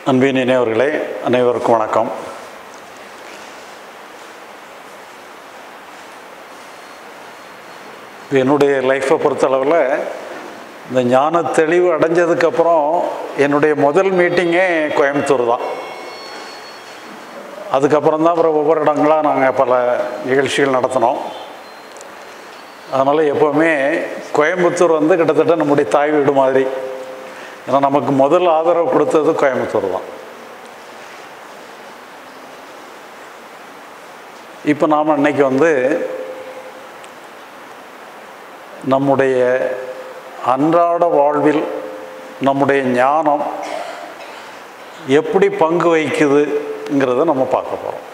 அன்பின் இணையவர்களே அனைவருக்கும் வணக்கம் இப்ப என்னுடைய லைஃப்பை பொறுத்தளவில் இந்த ஞான தெளிவு அடைஞ்சதுக்கப்புறம் என்னுடைய முதல் மீட்டிங்கே கோயம்புத்தூர் தான் அதுக்கப்புறம் தான் அப்புறம் ஒவ்வொரு இடங்களாக நாங்கள் பல நிகழ்ச்சிகள் நடத்தினோம் அதனால் எப்போவுமே கோயம்புத்தூர் வந்து கிட்டத்தட்ட நம்முடைய தாய் வீடு மாதிரி ஏன்னா நமக்கு முதல் ஆதரவு கொடுத்தது கோயம்புத்தூர் தான் இப்போ நாம் இன்னைக்கு வந்து நம்முடைய அன்றாட வாழ்வில் நம்முடைய ஞானம் எப்படி பங்கு வகிக்குதுங்கிறத நம்ம பார்க்க போகிறோம்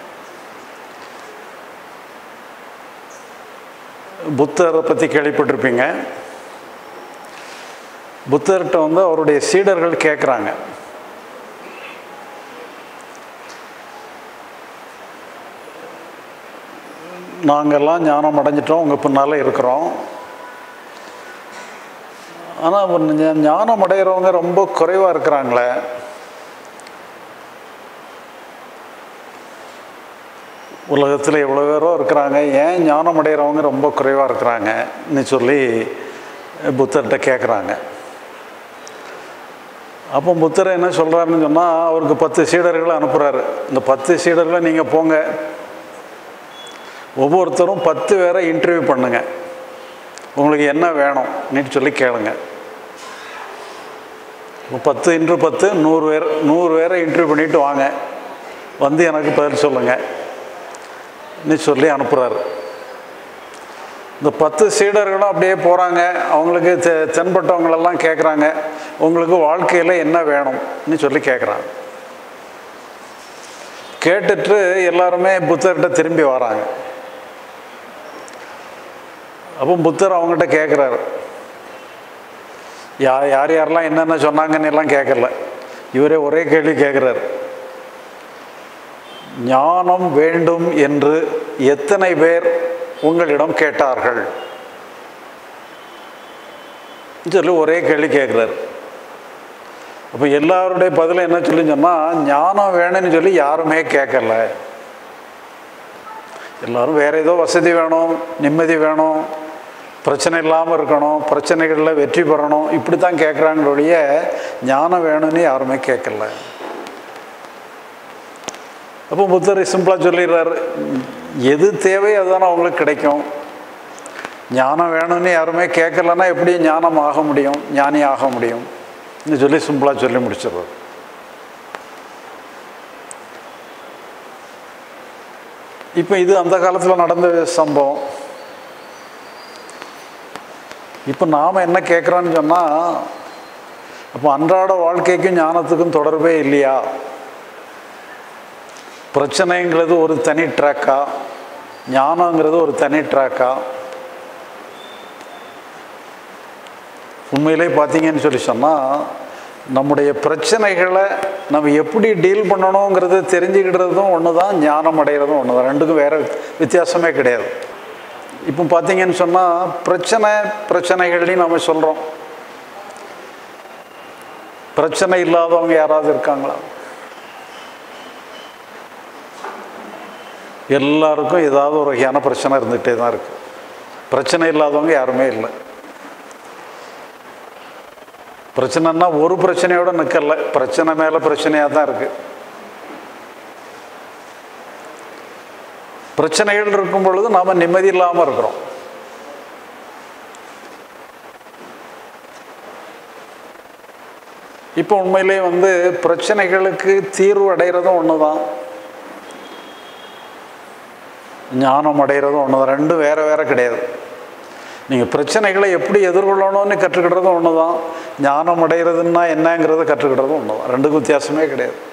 புத்தரை பற்றி கேள்விப்பட்டிருப்பீங்க புத்தர்கிட்ட வந்து அவருடைய சீடர்கள் கேட்குறாங்க நாங்கள்லாம் ஞானம் அடைஞ்சிட்டோம் உங்கள் பின்னால் இருக்கிறோம் ஆனால் ஞானம் அடைகிறவங்க ரொம்ப குறைவாக இருக்கிறாங்களே உலகத்தில் எவ்வளோ பேரோ இருக்கிறாங்க ஏன் ஞானம் அடைகிறவங்க ரொம்ப குறைவாக இருக்கிறாங்கன்னு சொல்லி புத்தர்கிட்ட கேட்குறாங்க அப்போ புத்தர் என்ன சொல்கிறாருன்னு சொன்னால் அவருக்கு பத்து சீடர்களை அனுப்புகிறாரு இந்த பத்து சீடர்களை நீங்கள் போங்க ஒவ்வொருத்தரும் பத்து பேரை இன்டர்வியூ பண்ணுங்க உங்களுக்கு என்ன வேணும்னு சொல்லி கேளுங்க பத்து இன்ட்ரு பத்து நூறு பேர் நூறு பேரை இன்டர்வியூ பண்ணிட்டு வாங்க வந்து எனக்கு பதில் சொல்லுங்க சொல்லி அனுப்புகிறாரு இந்த பத்து சீடர்களும் அப்படியே போகிறாங்க அவங்களுக்கு தெ தென்பட்டவங்களெல்லாம் கேட்குறாங்க உங்களுக்கு வாழ்க்கையில் என்ன வேணும்னு சொல்லி கேட்குறாங்க கேட்டுட்டு எல்லாருமே புத்தர்கிட்ட திரும்பி வராங்க அப்போ புத்தர் அவங்ககிட்ட கேட்குறாரு யா யார் யாரெல்லாம் என்னென்ன சொன்னாங்கன்னு எல்லாம் கேட்கல இவரே ஒரே கேள்வி கேட்குறாரு ஞானம் வேண்டும் என்று எத்தனை பேர் உங்களிடம் கேட்டார்கள் சொல்லி ஒரே கேள்வி கேட்குறாரு அப்போ எல்லாருடைய பதில் என்ன சொல்லி சொன்னால் ஞானம் வேணும்னு சொல்லி யாருமே கேட்கல எல்லாரும் வேற ஏதோ வசதி வேணும் நிம்மதி வேணும் பிரச்சனை இல்லாமல் இருக்கணும் பிரச்சனைகளில் வெற்றி பெறணும் இப்படி தான் கேட்குறாங்களொழிய ஞானம் வேணும்னு யாருமே கேட்கல அப்போ புத்தர் சிம்பிளாக சொல்லிடுறாரு எது தேவை அதுதானே அவங்களுக்கு கிடைக்கும் ஞானம் வேணும்னு யாருமே கேட்கலன்னா எப்படி ஞானம் ஆக முடியும் ஞானி ஆக முடியும் சொல்லி சிம்பிளாக சொல்லி முடிச்சிடுறாரு இப்போ இது அந்த காலத்தில் நடந்த சம்பவம் இப்போ நாம் என்ன கேட்குறோன்னு சொன்னால் அப்போ அன்றாட வாழ்க்கைக்கும் ஞானத்துக்கும் தொடர்பே இல்லையா பிரச்சனைங்கிறது ஒரு தனி ட்ராக்கா ஞானங்கிறது ஒரு தனி ட்ராக்கா உண்மையிலே பார்த்தீங்கன்னு சொல்லி சொன்னால் நம்முடைய பிரச்சனைகளை நம்ம எப்படி டீல் பண்ணணுங்கிறத தெரிஞ்சுக்கிட்டதும் ஒன்று தான் ஞானம் அடைகிறதும் ஒன்று தான் ரெண்டுக்கும் வேறு வித்தியாசமே கிடையாது இப்போ பார்த்தீங்கன்னு சொன்னால் பிரச்சனை பிரச்சனைகள்னு நம்ம சொல்கிறோம் பிரச்சனை இல்லாதவங்க யாராவது இருக்காங்களா எல்லாருக்கும் ஏதாவது ஒரு வகையான பிரச்சனை இருந்துகிட்டே தான் இருக்குது பிரச்சனை இல்லாதவங்க யாருமே இல்லை பிரச்சனைன்னா ஒரு பிரச்சனையோட நிற்கல பிரச்சனை மேலே பிரச்சனையாக தான் இருக்குது பிரச்சனைகள் இருக்கும் பொழுது நாம் நிம்மதி இல்லாமல் இருக்கிறோம் இப்போ உண்மையிலே வந்து பிரச்சனைகளுக்கு தீர்வு அடைகிறதும் ஒன்று தான் ஞானம் அடைகிறதும் ஒன்று தான் ரெண்டும் வேறு வேறு கிடையாது நீங்கள் பிரச்சனைகளை எப்படி எதிர்கொள்ளணும்னு கற்றுக்கிட்டதும் ஒன்று தான் ஞானம் அடைகிறதுன்னா என்னங்கிறத கற்றுக்கிட்டதும் ஒன்று தான் ரெண்டுக்கும் வித்தியாசமே கிடையாது